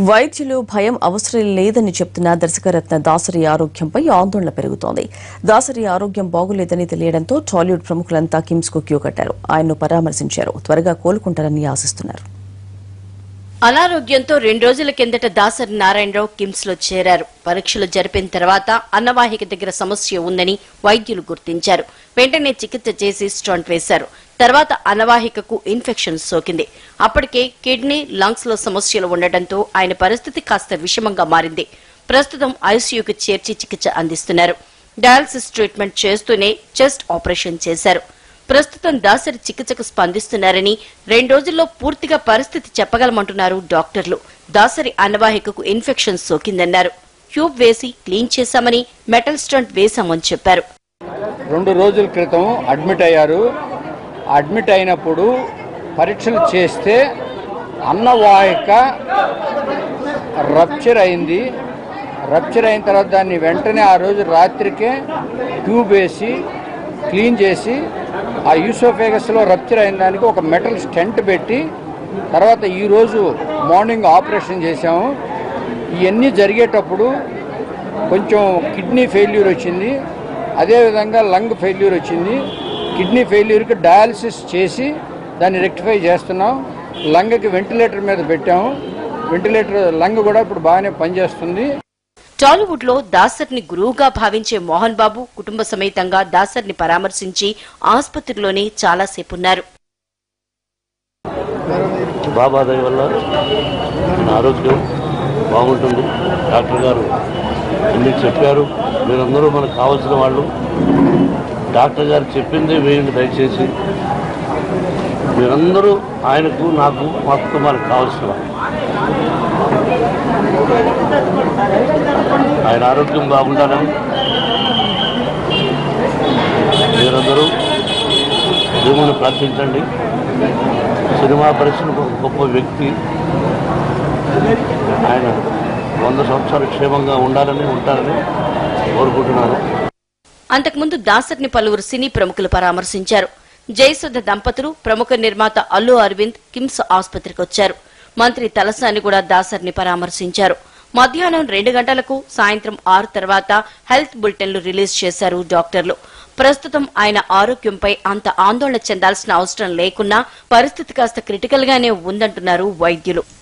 వైద్యులు భయం అవసరం లేదని చెప్తున్న దర్శకరత్న దాసరి ఆరోగ్యంపై ఆందోళన పెరుగుతోంది దాసరి ఆరోగ్యం బాగులేదని తెలియడంతో టాలీవుడ్ ప్రముఖులంతా కిమ్స్ కు క్యూ కట్టారు ఆయన్ను పరామర్శించారు త్వరగా కోలుకుంటారని ఆశిస్తున్నారు అనారోగ్యంతో రెండు రోజుల కిందట దాసరి నారాయణరావు కిమ్స్ లో చేరారు పరీక్షలు జరిపిన తర్వాత అన్నవాహిక దగ్గర సమస్య ఉందని వైద్యులు గుర్తించారు వెంటనే చికిత్స చేసి స్టంట్ వేశారు తర్వాత అన్నవాహికకు ఇన్ఫెక్షన్ సోకింది అప్పటికే కిడ్నీ లంగ్స్ లో సమస్యలు ఉండటంతో ఆయన పరిస్థితి కాస్త విషమంగా మారింది ప్రస్తుతం ఐసీయూకి చేర్చి చికిత్స అందిస్తున్నారు డయాలసిస్ ట్రీట్మెంట్ చేస్తూనే చెస్ట్ ఆపరేషన్ చేశారు ప్రస్తుతం దాసరి చికిత్సకు స్పందిస్తున్నారని రెండు రోజుల్లో పూర్తిగా పరిస్థితి చెప్పగలమంటున్నారు డాక్టర్లు దాసరి అన్నవాహికకు ఇన్ఫెక్షన్ సోకిందన్నారు ట్యూబ్ వేసి క్లీన్ చేశామని మెటల్ స్టంట్ వేశామని చెప్పారు రెండు రోజుల క్రితం అడ్మిట్ అయ్యారు అడ్మిట్ అయినప్పుడు పరీక్షలు చేస్తే అన్నవాహిక రప్చర్ అయింది రప్చర్ అయిన తర్వాత దాన్ని వెంటనే ఆ రోజు రాత్రికే ట్యూబ్ వేసి క్లీన్ చేసి ఆ యూసోఫేగస్లో రప్చర్ అయిన దానికి ఒక మెటల్ స్టెంట్ పెట్టి తర్వాత ఈరోజు మార్నింగ్ ఆపరేషన్ చేశాము ఇవన్నీ జరిగేటప్పుడు కొంచెం కిడ్నీ ఫెయిల్యూర్ వచ్చింది అదేవిధంగా లంగ్ ఫెయిల్యూర్ వచ్చింది కిడ్నీ ఫెయిల్యూర్కి డయాలసిస్ చేసి దాన్ని రెక్టిఫై చేస్తున్నాం లంగ్కి వెంటిలేటర్ మీద పెట్టాము వెంటిలేటర్ లంగ్ కూడా ఇప్పుడు బాగానే పనిచేస్తుంది టాలీవుడ్ లో దాసర్ని గురువుగా భావించే మోహన్ బాబు కుటుంబ సమేతంగా దాసర్ని పరామర్శించి ఆసుపత్రిలోనే చాలాసేపున్నారు బాబా దయ వల్ల నా ఆరోగ్యం బాగుంటుంది డాక్టర్ గారు అన్ని చెప్పారు మీరందరూ మనకు కావాల్సిన వాళ్ళు డాక్టర్ గారు చెప్పిందే వేయండి దయచేసి మీరందరూ ఆయనకు నాకు మా కుటుంబానికి కావాల్సిన వాళ్ళు. ఆయన ఆరోగ్యం బాగుండాలని మీరందరూ దేవుని ప్రార్థించండి సినిమా పరిశ్రమకు ఒక గొప్ప వ్యక్తి ఆయన వంద సంవత్సరాలు క్షేమంగా ఉండాలని ఉంటారని కోరుకుంటున్నాను అంతకుముందు దాసర్ని పలువురు సినీ ప్రముఖులు పరామర్శించారు జయసుధ దంపతులు ప్రముఖ నిర్మాత అల్లు అరవింద్ కిమ్స్ ఆసుపత్రికి వచ్చారు మంత్రి తలసాని కూడా దాసర్ని పరామర్శించారు మధ్యాహ్నం రెండు గంటలకు సాయంత్రం ఆరు తర్వాత హెల్త్ బులెటిన్లు రిలీజ్ చేశారు డాక్టర్లు ప్రస్తుతం ఆయన ఆరోగ్యంపై అంత ఆందోళన చెందాల్సిన అవసరం లేకున్నా పరిస్థితి కాస్త క్రిటికల్ గానే ఉందంటున్నారు వైద్యులు